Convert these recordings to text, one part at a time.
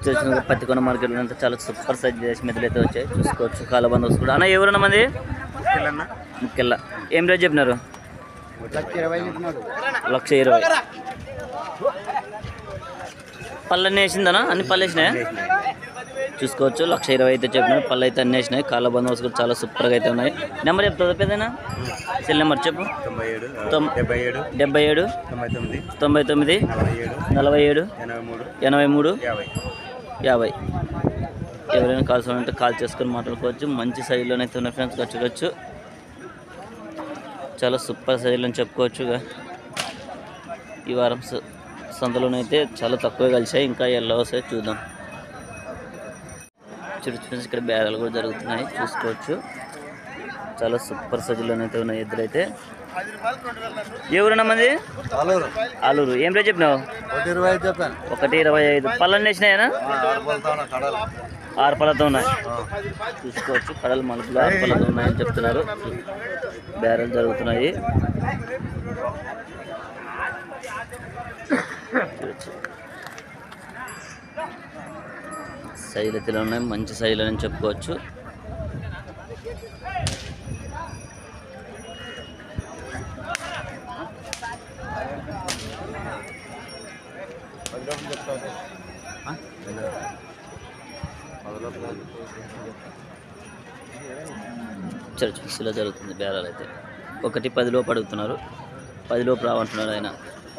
చూసిన పత్తికొండ మార్కెట్లో అంతా చాలా సూపర్ సైజ్ చేసి మెదలు అయితే వచ్చాయి చూసుకోవచ్చు కాల బందోబస్తు కూడా అన్న ఎవరన్నా మంది ముఖ్యల్లా ఏం రేట్ చెప్పినారు లక్ష ఇరవై పళ్ళన్నీ వేసిందనా అన్ని పళ్ళు వేసినాయా చూసుకోవచ్చు లక్ష ఇరవై అయితే చెప్పినారు పళ్ళు అయితే అన్ని వేసినాయి కాళ్ళ బందోబస్తు కూడా చాలా సూపర్గా అయితే ఉన్నాయి నెంబర్ చెప్తుందా పెద్దనా సెల్ నెంబర్ చెప్పు తొంభై ఏడు తొం- డెబ్బై ఏడు డెబ్బై ఏడు తొంభై తొమ్మిది తొంభై తొమ్మిది నలభై ఏడు నలభై ఏడు ఎనభై మూడు ఎనభై మూడు యాభై యాభై ఎవరైనా కాల్స్ ఉంటే కాల్ చేసుకొని మాట్లాడుకోవచ్చు మంచి సైజులోనైతే ఉన్న ఫ్రెండ్స్గా చూడొచ్చు చాలా సూపర్ సైజులో అని చెప్పుకోవచ్చు ఇక. ఈ వారం స- సంతలోనైతే చాలా తక్కువ కలిసాయి ఇంకా ఎల్లో వస్తాయి చూద్దాం చూడొచ్చు ఫ్రెండ్స్ ఇక్కడ బేరాలు కూడా జరుగుతున్నాయి చూసుకోవచ్చు చాలా సూపర్ సైజులోనైతే ఉన్నాయి ఎద్దులైతే ఎవరన్నా మంది ఆలూరు ఏం రేట్ చెప్పినావు ఒకటి ఇరవై ఐదు చెప్పాను ఒకటి ఇరవై ఐదు పళ్ళన్నీ వేసినాయనా ఆరు పళ్ళతో ఉన్నాయి చూసుకోవచ్చు కడలు మలుపులు ఆరు పళ్ళతో ఉన్నాయని చెప్తున్నారు బేరలు జరుగుతున్నాయి చూడొచ్చు సైజులు అయితే ఇలా ఉన్నాయి మంచి సైజులు అని చెప్పుకోవచ్చు చర్చిలో జరుగుతుంది బేరాలు అయితే ఒకటి పదిలోపు అడుగుతున్నారు పదిలోపు రావంటున్నారు ఆయన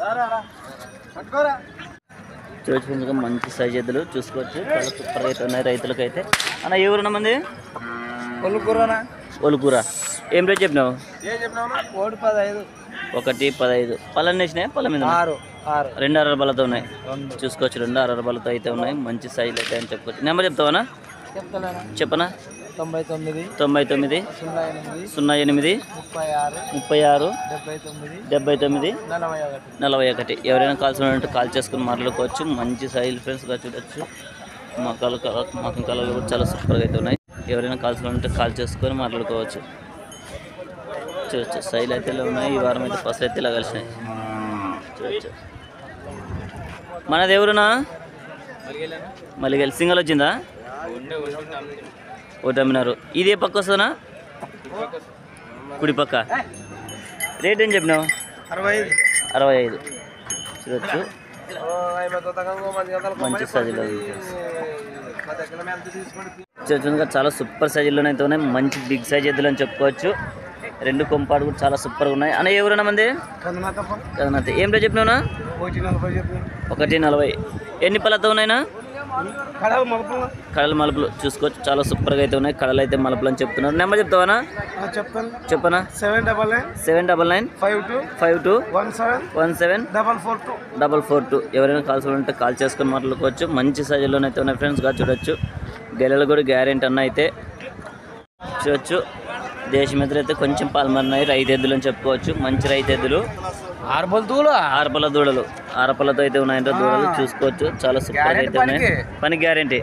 చూసుకుంటే మంచి సైజ్ ఎద్దులు చూసుకోవచ్చు చాలా సూపర్ అయితే ఉన్నాయి రైతులకి అయితే అన్న ఏ ఊరున్న మంది కొనుక్కురానా ఒలుకూర ఏం రేట్ చెప్పినావు ఏం చెప్పినావు కోడి పదహైదు ఒకటి పదహైదు పళ్ళన్నీ వేసినాయి పళ్ళ మీద ఉన్నాయి? ఆరు ఆరు రెండు అరవై బలతో ఉన్నాయి రెండు చూసుకోవచ్చు రెండు అరవై బలతో అయితే ఉన్నాయి మంచి సైజులు అయితే అని చెప్పుకోవచ్చు నెంబర్ చెప్తావనా చెప్తలేనా చెప్పనా తొంభై తొమ్మిది తొంభై తొమ్మిది సున్నా ఎనిమిది సున్నా ఎనిమిది ముప్పై ఆరు ముప్పై ఆరు డెబ్బై తొమ్మిది డెబ్బై తొమ్మిది నలభై ఒకటి నలభై ఒకటి ఎవరైనా కాల్సిన ఉంటే కాల్ చేసుకుని మాట్లాడుకోవచ్చు మంచి సైజ్ ఫ్రెండ్స్గా చూడొచ్చు మకాలు మకం కలర్లు కూడా చాలా సూపర్గా అయితే ఉన్నాయి ఎవరైనా కాల్సిన ఉంటే కాల్ చేసుకొని మాట్లాడుకోవచ్చు చూడొచ్చు సైజులు అయితే ఇలా ఉన్నాయి ఈ వారం అయితే ఫస్ట్ అయితే ఇలా కలిసినాయి చూడొచ్చు మనది ఎవరునా మళ్ళీ సింగల్ వచ్చిందా ఒకటి అమ్మినారు ఇది ఏ పక్క వస్తుందా కుడి పక్క రేట్ ఏం చెప్పినావు అరవై ఐదు అరవై ఐదు చూడొచ్చు మంచి సైజులో చూడొచ్చు చాలా సూపర్ సైజులోనే అయితే ఉన్నాయి మంచి బిగ్ సైజ్ ఎద్దులు అని చెప్పుకోవచ్చు రెండు కొంపాడు కూడా చాలా సూపర్గా ఉన్నాయి అన్న ఎవరన్నా మంది కదా ఏం రేట్ చెప్పినావునా ఒకటి నలభై చెప్పిన ఒకటి నలభై ఎన్ని పళ్ళతో ఉన్నాయినా కడవ మలుపు కడల మలుపులు చూసుకోవచ్చు చాలా సూపర్గా అయితే ఉన్నాయి కడలు అయితే మలుపులు అని చెప్తున్నారు నెంబర్ చెప్తావానా చెప్తాను చెప్పనా seven double nine seven double nine five two five two one seven one seven double four two double four two ఎవరైనా కాల్స్ ఉంటే కాల్ చేసుకొని మాట్లాడుకోవచ్చు మంచి సైజులోనే అయితే ఉన్నాయి ఫ్రెండ్స్గా చూడొచ్చు గెలలు కూడా గ్యారెంటీ అన్న అయితే చూడొచ్చు దేశం ఎదురు అయితే కొంచెం పాల్మన్నాయి రైతు ఎద్దులు అని చెప్పుకోవచ్చు మంచి రైతు ఎద్దులు ఆరుబల్ తూలు ఆరపల దూడలు ఆరపలతో అయితే ఉన్నాయంటే దూడలు చూసుకోవచ్చు చాలా సూపర్ అయితే ఉన్నాయి పని గ్యారెంటీ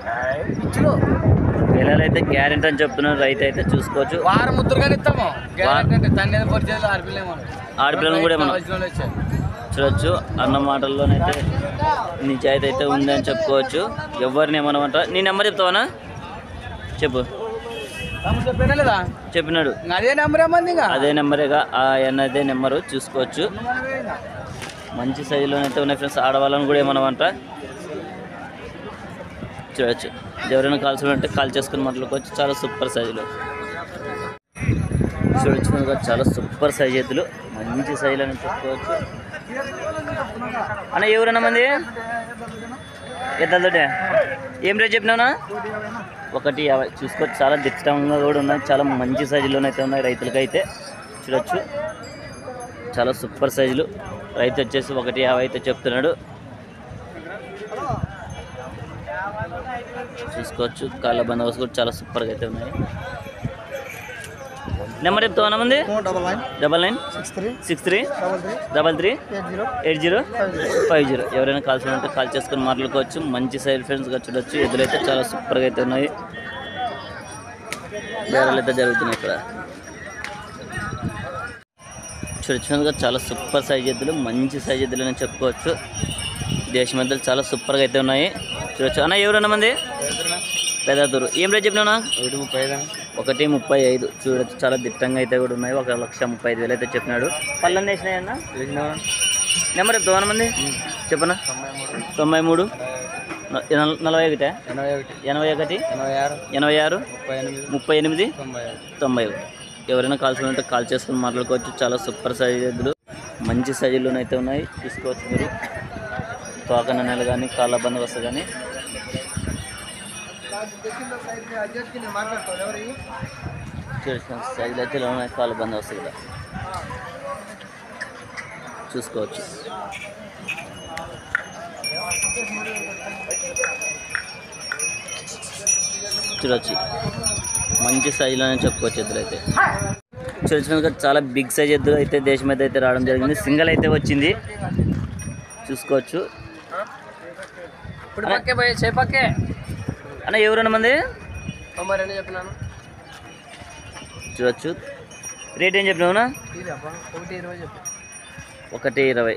గెలలు అయితే గ్యారెంటీ అని చెప్తున్నారు రైతు అయితే చూసుకోవచ్చు వారం ముద్దురుగానే ఇస్తాము గ్యారెంటీ అంటే తన్ని పరిచయం ఆర్పిలేము ఆడపిల్లలను కూడా మనం చూడొచ్చు అన్న మాటల్లోనైతే నిజాయితీ అయితే ఉంది అని చెప్పుకోవచ్చు ఎవరిని ఏమనమంటారా నీ నెంబర్ చెప్తావనా చెప్పు చెప్పినా లేదా చెప్పినాడు ఇంకా అదే నెంబర్ ఏమంది ఇంకా అదే నెంబరేగా ఆ అన్నదే నెంబరు చూసుకోవచ్చు మంచి సైజులోనైతే ఉన్నాయి ఫ్రెండ్స్ ఆడవాళ్ళని కూడా ఏమనమంట చూడొచ్చు ఎవరైనా కాల్స్ ఉంటే కాల్ చేసుకుని మాట్లాడుకోవచ్చు చాలా సూపర్ సైజులో చూడొచ్చు కనుక చాలా సూపర్ సైజ్ ఎద్దులు మంచి సైజులు అని చెప్పుకోవచ్చు అన్న ఎవరన్నా మంది ఎద్దలతోటే ఏం రేట్ చెప్పినావునా ఒకటి యాభై చూసుకోవచ్చు చాలా దిట్టంగా కూడా ఉన్నాయి చాలా మంచి సైజులోనైతే ఉన్నాయి రైతులకైతే చూడొచ్చు చాలా సూపర్ సైజులు రైతు వచ్చేసి ఒకటి యాభై అయితే చెప్తున్నాడు చూసుకోవచ్చు కాళ్ళ బందోబస్తు కూడా చాలా సూపర్గా అయితే ఉన్నాయి నెంబర్ చెప్తావా మంది double nine double nine six three six three double three double three eight zero eight zero five zero ఎవరైనా కాల్స్ ఉంటే కాల్ చేసుకొని మాట్లాడుకోవచ్చు మంచి సైడ్ ఫ్రెండ్స్గా చూడొచ్చు ఎదురైతే చాలా సూపర్గా అయితే ఉన్నాయి బేరాలు అయితే జరుగుతున్నాయి ఇక్కడ చూడొచ్చినందుగా చాలా సూపర్ సైజ్ ఎద్దులు మంచి సైజ్ ఎద్దులు అని చెప్పుకోవచ్చు దేశం ఎద్దులు చాలా సూపర్గా అయితే ఉన్నాయి చూడొచ్చు అన్న ఎవరన్నా మంది పెద్దతూరు ఏం రేట్ చెప్పినా ఒకటి ముప్పై ఐదు ఒకటి ముప్పై ఐదు చూడొచ్చు చాలా దిట్టంగా అయితే కూడా ఉన్నాయి ఒక లక్ష ముప్పై ఐదు వేలు అయితే చెప్పినాడు పళ్ళన్నీ వేసినాయి అన్న నెంబర్ చెప్తావా మంది చెప్పనా తొంభై మూడు తొంభై మూడు న- నల- నలభై ఒకటి ఎనభై ఒకటి ఎనభై ఒకటి ఎనభై ఆరు ఎనభై ఆరు ముప్పై ఎనిమిది ముప్పై ఎనిమిది తొంభై ఐదు తొంభై ఒకటి ఎవరైనా కాల్సిన ఉంటే కాల్ చేసుకుని మాట్లాడుకోవచ్చు చాలా సూపర్ సైజ్ ఎద్దులు మంచి సైజులోనే అయితే ఉన్నాయి తీసుకోవచ్చు మీరు తోకన నెల కానీ కాళ్ళ బందోబస్తు కానీ చూసిన సైజులు అయితే ఇలా ఉన్నాయి కాళ్ళ బందోబస్తు కూడా చూసుకోవచ్చు చూడొచ్చు మంచి సైజులోనే చెప్పుకోవచ్చు ఎద్దులు అయితే చూసినందుకు చాలా బిగ్ సైజ్ ఎద్దు అయితే దేశం మీద అయితే రావడం జరిగింది సింగల్ అయితే వచ్చింది చూసుకోవచ్చు ఇప్పుడు పక్కే పోయి చే పక్కే అన్న ఎవరన్నా మంది తొంభై రెండు చెప్పినాను చూడొచ్చు రేట్ ఏం చెప్పినావునా ఇది అబ్బా ఒకటి ఇరవై చెప్పు ఒకటి ఇరవై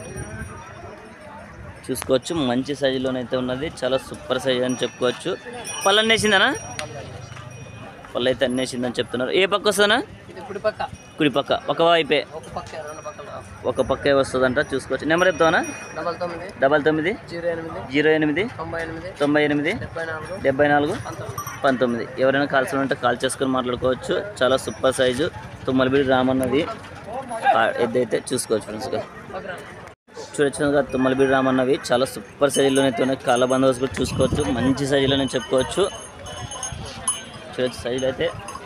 చూసుకోవచ్చు మంచి సైజులోనైతే ఉన్నది చాలా సూపర్ సైజ్ అని చెప్పుకోవచ్చు పళ్ళు అన్నేసిందనా పళ్ళు అయితే అన్నేసిందని చెప్తున్నారు ఏ పక్క వస్తుందనా ఇది ఇప్పుడు పక్క కుడి పక్క ఒక వైపే ఒక పక్కే రెండు పక్కల ఒక పక్కే వస్తుందంట చూసుకోవచ్చు నెంబర్ చెప్తావనా డబల్ తొమ్మిది డబల్ తొమ్మిది జీరో ఎనిమిది జీరో ఎనిమిది తొంభై ఎనిమిది తొంభై ఎనిమిది డెబ్బై నాలుగు డెబ్బై నాలుగు పంతొమ్మిది పంతొమ్మిది ఎవరైనా కాల్సిన ఉంటే కాల్ చేసుకొని మాట్లాడుకోవచ్చు చాలా సూపర్ సైజు తుమ్మలబిడి రామన్నది ఎద్దైతే చూసుకోవచ్చు ఫ్రెండ్స్ చూడొచ్చు తుమ్మలబిడి రామన్నవి చాలా సూపర్ సైజులోనైతే ఉన్నాయి కాళ్ళ బందోబస్తు కూడా చూసుకోవచ్చు మంచి సైజులోనే చెప్పుకోవచ్చు చూడొచ్చు సైజులు అయితే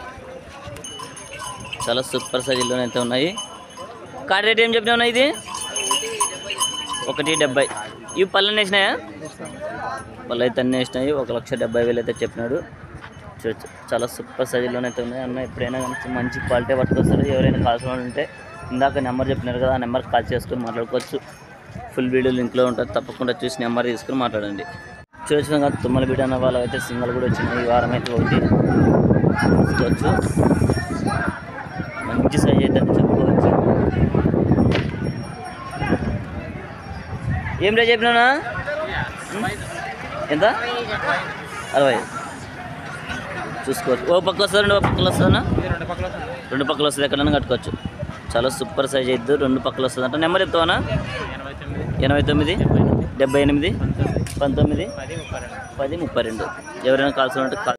చాలా సూపర్ సైజులోనైతే ఉన్నాయి కార్డ్ రేట్ ఏం చెప్పినా ఇది ఒకటి డెబ్బై ఇవి పళ్ళని వేసినాయా పళ్ళు అయితే అన్నీ వేసినాయి ఒక లక్ష డెబ్బై వేలు అయితే చెప్పినాడు చూడొచ్చు చాలా సూపర్ సైజులోనే అయితే ఉన్నాయి అన్న ఎప్పుడైనా కానీ మంచి క్వాలిటీ పట్టుకొస్తారు ఎవరైనా కావాల్సిన వాళ్ళు ఉంటే ఇందాక నెంబర్ చెప్పినారు కదా ఆ నెంబర్కి కాల్ చేసుకొని మాట్లాడుకోవచ్చు ఫుల్ వీడియో లింక్లో ఉంటుంది తప్పకుండా చూసి నెంబర్ తీసుకుని మాట్లాడండి చూసిన కదా తుమ్మల బీడ అన్న వాళ్ళు అయితే సింగల్ కూడా వచ్చినాయి ఈ వారం అయితే ఒకటి చూసుకోవచ్చు మంచి సైజ్ అయితే అని చెప్పుకోవచ్చు ఏం రేట్ చెప్పినా ఎంత అరవై చూసుకోవచ్చు ఓ పక్క వస్తుంది రెండు పక్కలు వస్తుందా రెండు పక్కల రెండు పక్కలు వస్తుంది ఎక్కడైనా కట్టుకోవచ్చు చాలా సూపర్ సైజ్ అయితే రెండు పక్కలు వస్తుంది అంటే నెంబర్ చెప్తావా ఎనభై తొమ్మిది ఎనభై తొమ్మిది డెబ్బై ఎనిమిది పంతొమ్మిది పది ముప్పై రెండు పది ముప్పై రెండు ఎవరైనా కాల్సిన ఉంటే కాల్